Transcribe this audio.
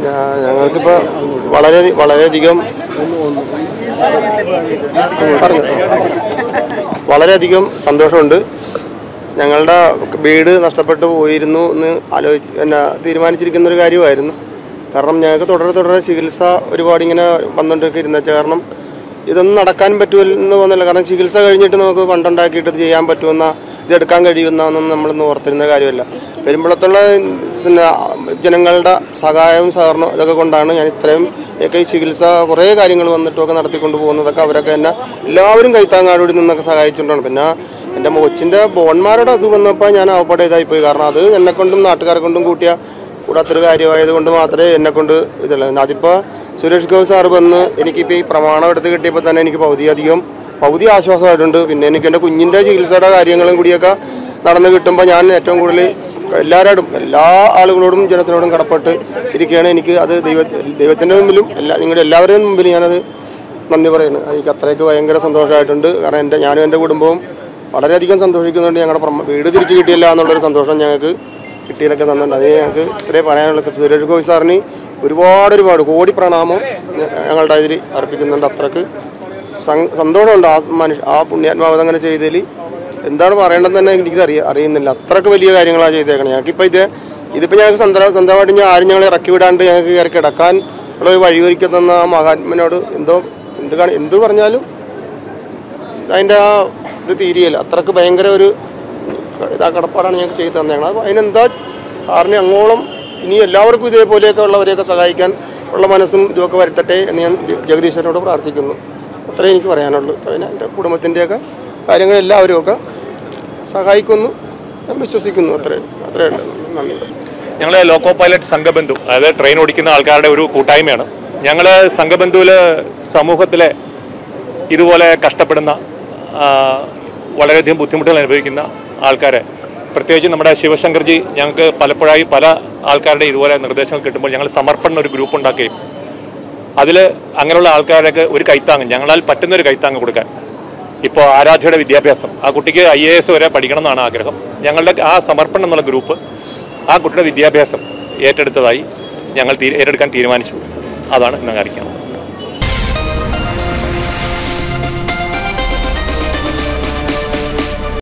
ഞാ- ഞങ്ങൾക്കിപ്പോൾ വളരെ വളരെയധികം പറഞ്ഞു വളരെയധികം സന്തോഷമുണ്ട് ഞങ്ങളുടെ വീട് നഷ്ടപ്പെട്ടു പോയിരുന്നു എന്ന് ആലോചിച്ച് പിന്നെ തീരുമാനിച്ചിരിക്കുന്ന ഒരു കാര്യമായിരുന്നു കാരണം ഞങ്ങൾക്ക് തുടരെ തുടരെ ചികിത്സ ഒരുപാട് ഇങ്ങനെ വന്നുകൊണ്ടൊക്കെ ഇരുന്ന കാരണം ഇതൊന്നും നടക്കാൻ പറ്റുമെന്ന് തോന്നുന്നില്ല കാരണം ചികിത്സ കഴിഞ്ഞിട്ട് നമുക്ക് ഫണ്ടുണ്ടാക്കിയിട്ട് ഇത് ചെയ്യാൻ പറ്റുമെന്ന ഇതെടുക്കാൻ കഴിയുമെന്നൊന്നും നമ്മളൊന്നും ഓർത്തിരുന്ന കാര്യമല്ല പെരുമ്പളത്തുള്ള പിന്നെ ജനങ്ങളുടെ സഹായവും സഹകരണവും ഇതൊക്കെ കൊണ്ടാണ് ഞാൻ ഇത്രയും ഒക്കെ ഈ ചികിത്സ കുറേ കാര്യങ്ങൾ വന്നിട്ടുമൊക്കെ നടത്തിക്കൊണ്ട് പോകുന്നതൊക്കെ അവരൊക്കെ എന്നെ എല്ലാവരും കൈത്താങ്ങാടോടി നിന്നൊക്കെ സഹായിച്ചുകൊണ്ടാണ് പിന്നെ എൻ്റെ കൊച്ചിൻ്റെ ബോൺമാരുടെ അത് വന്നപ്പോൾ ഞാൻ അവപ്പാടെ ഇതായിപ്പോയി കാരണം അത് എന്നെ കൊണ്ടും നാട്ടുകാരെ കൊണ്ടും കൂട്ടിയ കൂടാത്തൊരു കാര്യമായത് കൊണ്ട് മാത്രമേ എന്നെ കൊണ്ട് ഇതുള്ളൂ അതിപ്പോൾ സുരേഷ് ഗോപി സാറ് വന്ന് എനിക്കിപ്പോൾ ഈ പ്രമാണം എടുത്ത് കിട്ടിയപ്പോൾ തന്നെ എനിക്ക് പകുതി അധികം പകുതി ആശ്വാസമായിട്ടുണ്ട് പിന്നെ എനിക്ക് എൻ്റെ കുഞ്ഞിൻ്റെ ചികിത്സയുടെ കാര്യങ്ങളും കൂടിയൊക്കെ നടന്നു കിട്ടുമ്പോൾ ഞാൻ ഏറ്റവും കൂടുതൽ എല്ലാവരോടും എല്ലാ ആളുകളോടും ജനത്തിനോടും കടപ്പെട്ട് ഇരിക്കുകയാണ് എനിക്ക് അത് ദൈവ ദൈവത്തിൻ്റെ മുമ്പിലും എല്ലാ നിങ്ങളുടെ എല്ലാവരുടെയും മുമ്പിൽ ഞാനത് നന്ദി പറയുന്നു എനിക്ക് അത്രയ്ക്ക് ഭയങ്കര സന്തോഷമായിട്ടുണ്ട് കാരണം എൻ്റെ ഞാനും എൻ്റെ കുടുംബവും വളരെയധികം സന്തോഷിക്കുന്നുണ്ട് ഞങ്ങളുടെ പ്രമ- വീട് തിരിച്ചു കിട്ടിയില്ല എന്നുള്ളൊരു സന്തോഷം ഞങ്ങൾക്ക് കിട്ടിയതൊക്കെ തന്നിട്ടുണ്ട് അത് ഞങ്ങൾക്ക് ഇത്രേ പറയാനുള്ള സുരേഷ് ഗോപി സാറിന് ഒരുപാട് ഒരുപാട് കോടി പ്രണാമം ഞ- ഞങ്ങളുടെ ഇതിൽ അർപ്പിക്കുന്നുണ്ട് അത്രക്ക് സം- സന്തോഷമുണ്ട് ആ മനുഷ്യ ആ പുണ്യാത്മാവ് അങ്ങനെ ചെയ്തതിൽ എന്താണ് പറയേണ്ടതെന്ന് തന്നെ എനിക്ക് അറിയ അറിയുന്നില്ല അത്രക്ക് വലിയ കാര്യങ്ങളാണ് ചെയ്തേക്കണേ ഞങ്ങൾക്കിപ്പോൾ ഇത് ഇതിപ്പോൾ ഞങ്ങൾക്ക് സ്വന്തം സ്വന്തമായിട്ട് ഞാൻ ആരും ഞങ്ങളെ ഇറക്കി വിടാണ്ട് ഞങ്ങൾക്ക് കയറി കിടക്കാൻ ഉള്ള ഒരു വഴിയൊരുക്കി തന്ന ആ മഹാത്മനോട് എന്തോ എന്ത് കാണി എന്ത് പറഞ്ഞാലും അതിൻ്റെ ആ ഇത് തീരെയില്ല അത്രക്ക് ഭയങ്കര ഒരു ഇതാ കടപ്പാടാണ് ഞങ്ങൾക്ക് ചെയ്തു തന്നേക്കണം അപ്പോൾ അതിനെന്താ സാറിനെ അങ്ങോളം ഇനി എല്ലാവർക്കും ഇതേപോലെയൊക്കെ ഉള്ളവരെയൊക്കെ സഹായിക്കാൻ ഉള്ള മനസ്സും ഇതൊക്കെ വരുത്തട്ടെ എന്ന് ഞാൻ ജഗദീശ്വരനോട് പ്രാർത്ഥിക്കുന്നു അത്രേ എനിക്ക് പറയാനുള്ളൂ അതിന് എൻ്റെ കുടുംബത്തിൻ്റെയൊക്കെ കാര്യങ്ങൾ എല്ലാവരും ഒക്കെ സഹായിക്കുന്നു ഞാൻ വിശ്വസിക്കുന്നു അത്രേ അത്രേ ഉള്ളൂ നന്ദി ഞങ്ങൾ ലോക്കോ പൈലറ്റ് സംഘബന്ധു അതായത് ട്രെയിൻ ഓടിക്കുന്ന ആൾക്കാരുടെ ഒരു കൂട്ടായ്മയാണ് ഞങ്ങൾ സംഘബന്ധുവിൽ സമൂഹത്തിലെ ഇതുപോലെ കഷ്ടപ്പെടുന്ന ആ, വളരെയധികം ബുദ്ധിമുട്ടുകൾ അനുഭവിക്കുന്ന ആൾക്കാരെ പ്രത്യേകിച്ച് നമ്മുടെ ശിവശങ്കർജി ഞങ്ങൾക്ക് പലപ്പോഴായി പല ആൾക്കാരുടെ ഇതുപോലെ നിർദ്ദേശങ്ങൾ കിട്ടുമ്പോൾ ഞങ്ങൾ സമർപ്പണ ഒരു ഗ്രൂപ്പ് ഉണ്ടാക്കുകയും അതിൽ അങ്ങനെയുള്ള ആൾക്കാരൊക്കെ ഒരു കൈത്താങ്ങ് ഞങ്ങളാൽ പറ്റുന്ന ഒരു കൈത്താങ്ങ് കൊടുക്കാൻ ഇപ്പോൾ ആരാധ്യയുടെ വിദ്യാഭ്യാസം ആ കുട്ടിക്ക് ഐ എ എസ് വരെ പഠിക്കണം എന്നാണ് ആഗ്രഹം ഞങ്ങളുടെ ആ സമർപ്പണം എന്നുള്ള ഗ്രൂപ്പ് ആ കുട്ടിയുടെ വിദ്യാഭ്യാസം ഏറ്റെടുത്തതായി ഞങ്ങൾ തീ- ഏറ്റെടുക്കാൻ തീരുമാനിച്ചു അതാണ് ഇന്ന് അറിയിക്കുന്നത്